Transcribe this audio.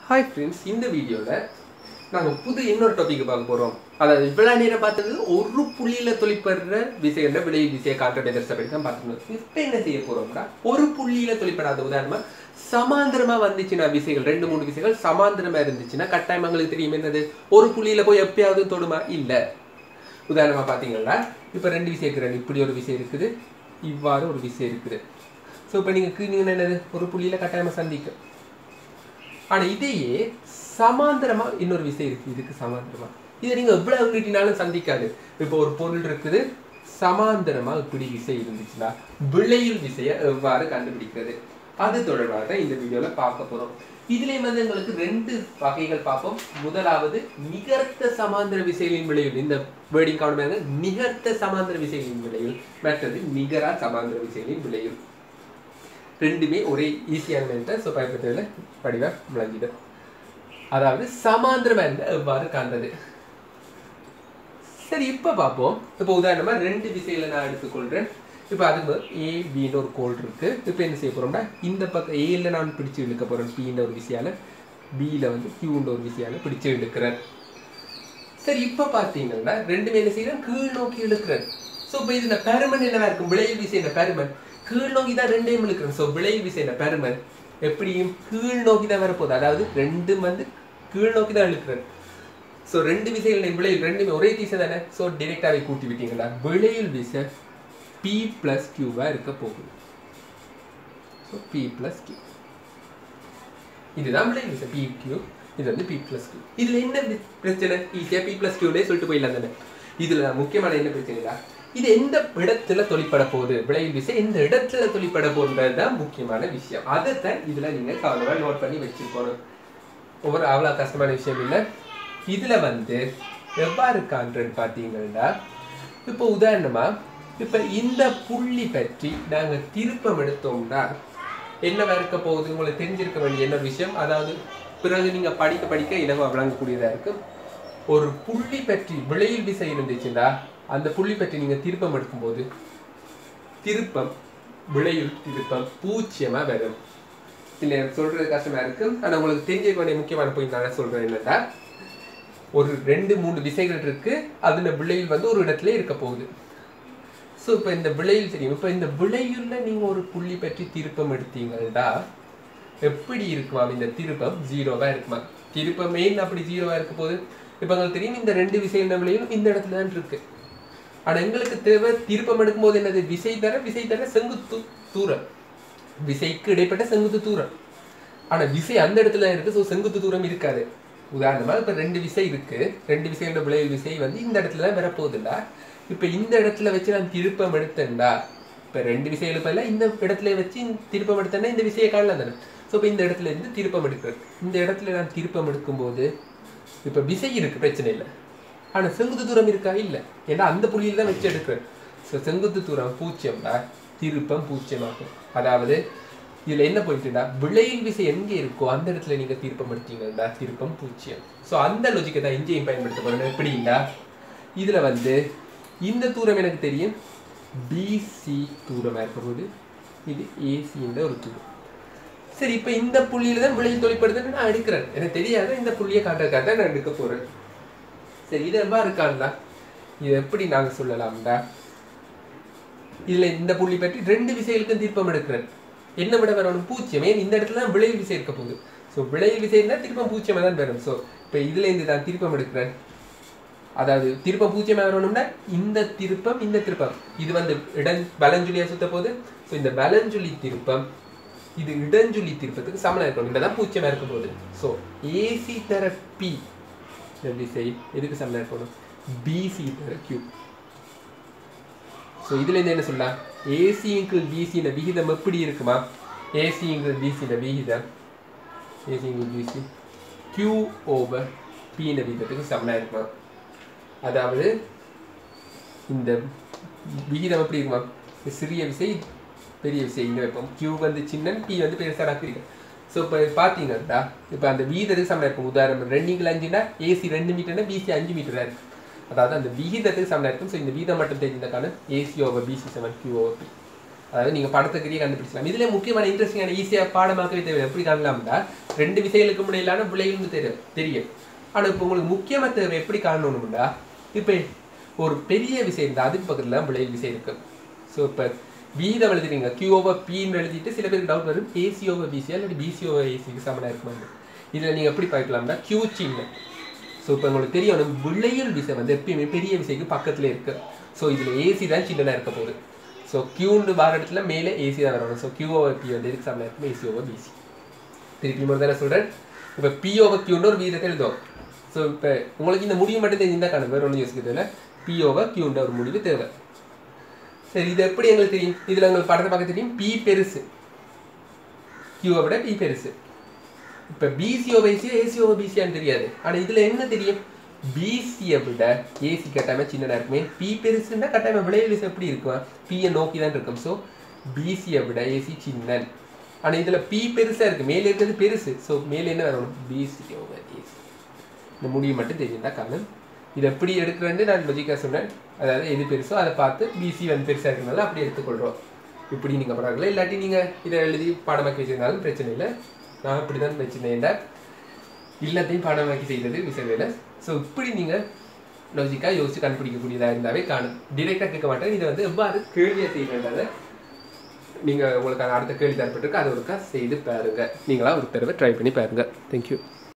hi friends இந்த வீடியோவில் நாங்கள் புது இன்னொரு டாபிக் பார்க்க போகிறோம் அதாவது இவ்வளோ நேரம் பார்த்தது ஒரு புள்ளியில் தொழிற்படுற விசைன்ற விலை விசையை காட்டுற பெதர்ஸை பற்றி தான் பார்த்துக்கணும் இப்போ என்ன செய்ய போகிறோம்னா ஒரு புள்ளியில் தொழிற்படாத உதாரணமாக சமாந்திரமாக வந்துச்சுன்னா விசைகள் ரெண்டு மூணு விசைகள் சமாந்திரமாக இருந்துச்சுன்னா கட்டாயம் எங்களுக்கு தெரியும் என்னது ஒரு புள்ளியில் போய் எப்பயாவது தொடுமா இல்லை உதாரணமாக பார்த்தீங்கன்னா இப்போ ரெண்டு விசை இருக்கிறேன் இப்படி ஒரு விசை இருக்குது இவ்வாறு ஒரு விசை இருக்குது ஸோ இப்போ நீங்கள் கீழீங்கன்னா என்னது ஒரு புள்ளியில் கட்டாயமாக சந்திக்கும் ஆனா இதையே சமாந்தரமா இன்னொரு விசை இருக்கு இதுக்கு சமாந்தரமா இதை நீங்க எவ்வளவு நீட்டினாலும் சந்திக்காது இப்போ ஒரு பொருள் இருக்குது சமாந்தரமா இப்படி விசை இருந்துச்சுன்னா விளையுள் விசையை எவ்வாறு கண்டுபிடிக்கிறது அது தொடர்பாக தான் இந்த வீடியோல பார்க்க போறோம் இதுலயும் வந்து எங்களுக்கு ரெண்டு வகைகள் பார்ப்போம் முதலாவது நிகர்த்த சமாந்தர விசைகளின் விளையுள் இந்த வேர்டிங் காணுமே நிகர்த்த சமாந்தர விசைகளின் விளையுள் மற்றது நிகரா சமாந்தர விசைகளின் விளையுள் ரெண்டுமே ஒரே ஈஸியான மென்டர் ஸோ பயன்படுத்துறதுல படிவா விளங்கிடும் அதாவது சமாந்திரமா இருந்தா எவ்வாறு காண்றது சரி இப்போ பார்ப்போம் இப்போ உதாரணமா ரெண்டு விசையில நான் எடுத்துக்கொள்றேன் இப்போ அதுக்கு ஏ பின்னு ஒரு கோல் இருக்கு இப்போ என்ன செய்ய போறோம்னா இந்த பக்கம் ஏல நான் பிடிச்சு இழுக்க போறேன் பின்ற ஒரு விசையால பியில் வந்து கியூன்ற ஒரு விசையால பிடிச்சு இழுக்கிறேன் சரி இப்போ பார்த்தீங்கன்னா ரெண்டுமே என்ன செய்யறேன் கீழ் நோக்கி இழுக்கிறேன் ஸோ இப்போ இதுல பெருமன் என்னவா இருக்கும் விளைவு விசை என்ன பெருமன் கீழ் நோக்கி தான் ரெண்டையும் இழுக்கிறேன் ஸோ விளைவு விசை என்ன பெருமன் எப்படியும் கீழ் நோக்கி தான் வரப்போகுது அதாவது ரெண்டும் வந்து கீழ் நோக்கி தான் இழுக்கிறேன் ஸோ ரெண்டு விசைகள் விளையில் ரெண்டுமே ஒரே திசை தானே ஸோ டிரெக்டாகவே கூட்டி விட்டீங்களா விளையில் விசை பி பிளஸ் கியூவாக இருக்க போகுது ஸோ பி பிளஸ் கியூ இதுதான் விளையில் விசை பி கியூ இது வந்து பி பிளஸ் கியூ இதில் என்ன வி- பிரச்சனை ஈஸியாக பி பிளஸ் கியூலே சொல்லிட்டு போயிடலாம் தானே இதில் முக்கியமான என்ன பிரச்சனைடா இது எந்த இடத்துல தொழிற்பட போகுது விளைவு விசை எந்த இடத்துல தொழிற்பட போகுதுன்றது தான் முக்கியமான விஷயம் அதைத்தான் இதில் நீங்கள் கவனமாக நோட் பண்ணி வச்சுருக்கணும் ஒவ்வொரு அவ்வளோ கஷ்டமான விஷயம் இல்லை இதில் வந்து எவ்வாறு காண்றேன்னு பார்த்தீங்கன்னா இப்போ உதாரணமாக இப்போ இந்த புள்ளி பற்றி நாங்கள் திருப்பம் எடுத்தோம்னா என்னவா இருக்க போகுது உங்களுக்கு தெரிஞ்சிருக்க வேண்டிய என்ன விஷயம் அதாவது பிறகு நீங்கள் படிக்க படிக்க இலவாக விளங்கக்கூடியதாக இருக்கும் ஒரு புள்ளி பற்றி விளையில் விசை இருந்துச்சுன்னா அந்த புள்ளி பற்றி நீங்கள் திருப்பம் எடுக்கும்போது திருப்பம் விளையுள் திருப்பம் பூச்சியமா வரும் இல்லை எனக்கு சொல்றது கஷ்டமா இருக்கு ஆனா உங்களுக்கு தெரிஞ்சிருக்க வேண்டிய முக்கியமான பாயிண்ட் நான் சொல்றேன் என்னன்னா ஒரு ரெண்டு மூணு விசைகள் இருக்கு அதுல விளையில் வந்து ஒரு இடத்துல இருக்க போகுது ஸோ இப்போ இந்த விளையில் தெரியும் இப்போ இந்த விளையுள்ள நீங்க ஒரு புள்ளி பற்றி திருப்பம் எடுத்தீங்கன்னா எப்படி இருக்குமா இந்த திருப்பம் ஜீரோவா இருக்குமா திருப்பம் மெயின் அப்படி ஜீரோவா இருக்க போகுது இப்போ உங்களுக்கு தெரியும் இந்த ரெண்டு விசைகள் விளையும் இந்த இடத்துல தான் இருக்கு ஆனா எங்களுக்கு தேவை திருப்பம் எடுக்கும்போது என்னது விசை தர விசை தர செங்குத்து தூரம் விசைக்கு இடைப்பட்ட செங்குத்து தூரம் ஆனா விசை அந்த இடத்துல இருக்கு ஸோ செங்குத்து தூரம் இருக்காது உதாரணமா இப்ப ரெண்டு விசை இருக்கு ரெண்டு விசையோட விளைவு விசை வந்து இந்த இடத்துல தான் வரப்போகுதுல்ல இப்ப இந்த இடத்துல வச்சு நான் திருப்பம் எடுத்தேன்டா இப்ப ரெண்டு விசைகள் பதிலா இந்த இடத்துல வச்சு திருப்பம் எடுத்தேன்னா இந்த விசையை காணலாம் தானே ஸோ இப்போ இந்த இடத்துல இருந்து திருப்பம் எடுக்கிறேன் இந்த இடத்துல நான் திருப்பம் எடுக்கும்போது இப்ப விசை இருக்கு பிரச்சனை இல்லை ஆனா செங்குத்து தூரம் இருக்கா இல்ல ஏன்னா அந்த புள்ளியில தான் வச்சு எடுக்கிறேன் ஸோ செங்குத்து தூரம் பூஜ்ஜியம்டா திருப்பம் பூஜ்ஜியமாகும் அதாவது இதுல என்ன போயிட்டுடா விளையில் விசை எங்க இருக்கோ அந்த இடத்துல நீங்க திருப்பம் எடுத்தீங்கன்னா திருப்பம் பூஜ்ஜியம் ஸோ அந்த லொஜிக்கை தான் இங்கேயும் பயன்படுத்த போறேன் எப்படின்னா இதுல வந்து இந்த தூரம் எனக்கு தெரியும் பிசி தூரமா இருக்க போது இது ஏசின்ற ஒரு தூரம் சரி இப்போ இந்த புள்ளியில தான் விளையில் தொழிற்படுதுன்னு நான் எடுக்கிறேன் எனக்கு தெரியாத இந்த புள்ளியை காட்டுறதுக்காக தான் நான் எடுக்க போறேன் சரி இது எவ்வளோ இருக்கான்டா இது எப்படி நாங்க சொல்லலாம்டா இதுல இந்த புள்ளி பற்றி ரெண்டு விசைகளுக்கும் தீர்ப்பம் எடுக்கிறேன் என்ன விட வரணும் பூஜ்ஜியம் ஏன் இந்த இடத்துல தான் விளைவு விசை இருக்க போகுது ஸோ விளைவு விசைன்னா திருப்பம் பூஜ்ஜியமாக தான் வரும் ஸோ இப்போ இதுல இருந்து தான் திருப்பம் எடுக்கிறேன் அதாவது திருப்பம் பூஜ்ஜியமா வரணும்னா இந்த திருப்பம் இந்த திருப்பம் இது வந்து இடன் வலஞ்சுழியா சுத்த போகுது ஸோ இந்த வலஞ்சுழி திருப்பம் இது இடஞ்சுழி திருப்பத்துக்கு சமனா இருக்கணும் இந்த தான் பூஜ்ஜியமா இருக்க போகுது ஸோ ஏசி தர பி விசை எதுக்கு சமனா இருக்கணும் பிசி தர கியூ ஸோ இதுல இருந்து என்ன சொல்லலாம் ஏசி இன்கிள் பிசின விகிதம் எப்படி இருக்குமா ஏசி இன்கிள் பிசின விகிதம் ஏசி இன்கிள் பிசி கியூ ஓவர் பின விகிதத்துக்கு சமனா இருக்குமா அதாவது இந்த விகிதம் எப்படி இருக்குமா இந்த சிறிய விசை பெரிய விசை இங்க வைப்போம் கியூ வந்து சின்ன பி வந்து பெருசாக பிரிக்கும் ஸோ இப்போ பார்த்தீங்கன்னா இப்போ அந்த வீதத்துக்கு சமம் இருக்கும் உதாரணம் ரெண்டு அஞ்சுனா ஏசி ரெண்டு மீட்டர்னா பிசி அஞ்சு மீட்டராக இருக்கு அதாவது அந்த விகிதத்துக்கு சமம் இருக்கும் ஸோ இந்த வீதம் மட்டும் தெரிந்த காரணம் AC over PC seven Q over P அதாவது நீங்கள் படத்துக்கிட்டே கண்டுபிடிச்சலாம் இதில் முக்கியமான இன்ட்ரெஸ்டிங்கான ஈஸியாக பாடமாக்கவே தேவை எப்படி காணலாம்னா ரெண்டு விசைகளுக்கு இடையிலான விளைவுன்னு தெரியும் தெரியும் ஆனால் இப்போ உங்களுக்கு முக்கியமாக தேவை எப்படி காணணும்னா இப்போ ஒரு பெரிய விசை இருந்தால் அதுக்கு பக்கத்தில் தான் விளைவு விசை இருக்கு ஸோ இப்போ வீதம் எழுதுறீங்க கியூ ஓவர் பின்னு எழுதிட்டு சில பேருக்கு டவுட் வரும் ஏசி ஓவர் பிசி இல்லாட்டி பிசி ஓவர் ஏசிக்கு சமனாக இருக்குமா இதில் நீங்கள் எப்படி பார்க்கலாம்னா கியூ சின்ன ஸோ இப்போ உங்களுக்கு தெரியும் விளையல் விசை வந்து எப்பயுமே பெரிய விசைக்கு பக்கத்தில் இருக்கு ஸோ இதில் ஏசி தான் சின்னதாக இருக்க போகுது ஸோ கியூன்னு வர இடத்துல மேலே ஏசி தான் வரணும் ஸோ கியூ ஓவர் பி வந்து எதுக்கு சமனாக இருக்கும் ஏசி ஓவர் பிசி திருப்பி ஒரு தானே சொல்கிறேன் இப்போ பி ஓவர் கியூன்னு ஒரு வீதத்தை எழுதுவோம் ஸோ இப்போ உங்களுக்கு இந்த முடிவு மட்டும் தெரிஞ்சுதான் காணும் வேறு ஒன்றும் யோசிக்கிறதுல பி ஓவர் கியூன்ற ஒரு முடிவு தேவை சரி இது எப்படி எங்களுக்கு தெரியும் இதில் உங்களுக்கு படத்தை பார்க்க தெரியும் பி பெருசு கியூவை விட பி பெருசு இப்போ பிசிஓ ஏசியோ ஏசிஓ பிசியான்னு தெரியாது ஆனால் இதில் என்ன தெரியும் பிசியை விட ஏசி கட்டாயமாக சின்னதாக இருக்குமே பி பெருசுன்னா கட்டாயமாக விளைவு எப்படி இருக்கும் பியை நோக்கி தான் இருக்கும் ஸோ பிசியை விட ஏசி சின்னன் ஆனால் இதில் பி பெருசாக இருக்குது மேலே இருக்கிறது பெருசு ஸோ மேலே என்ன வரணும் பிசி ஓவர் ஏசி இந்த முடிவு மட்டும் தெரியுதா காரணம் இது எப்படி எடுக்கிறேன்னு நான் லொஜிக்காக சொன்னேன் அதாவது எது பெருசோ அதை பார்த்து பிசி வந்து பெருசாக இருக்கிறனால அப்படி எடுத்துக்கொள்கிறோம் இப்படி நீங்கள் பரவாயில்ல இல்லாட்டி நீங்கள் இதை எழுதி பாடமாக்கி வச்சிருந்தாலும் பிரச்சனை இல்லை நான் இப்படி தான் வச்சுருந்தேன் எல்லாத்தையும் பாடமாக்கி செய்தது விசைவேலை ஸோ இப்படி நீங்கள் லாஜிக்காக யோசிச்சு கண்டுபிடிக்கக்கூடியதாக இருந்தாவே காணும் டிரெக்டாக கேட்க மாட்டேன் இதை வந்து எவ்வாறு கேள்வியை செய்யறதை நீங்கள் உங்களுக்கு அடுத்த கேள்வி தரப்பட்டிருக்கு அதை ஒருக்கா செய்து பாருங்க நீங்களா ஒரு தடவை ட்ரை பண்ணி பாருங்க தேங்க்யூ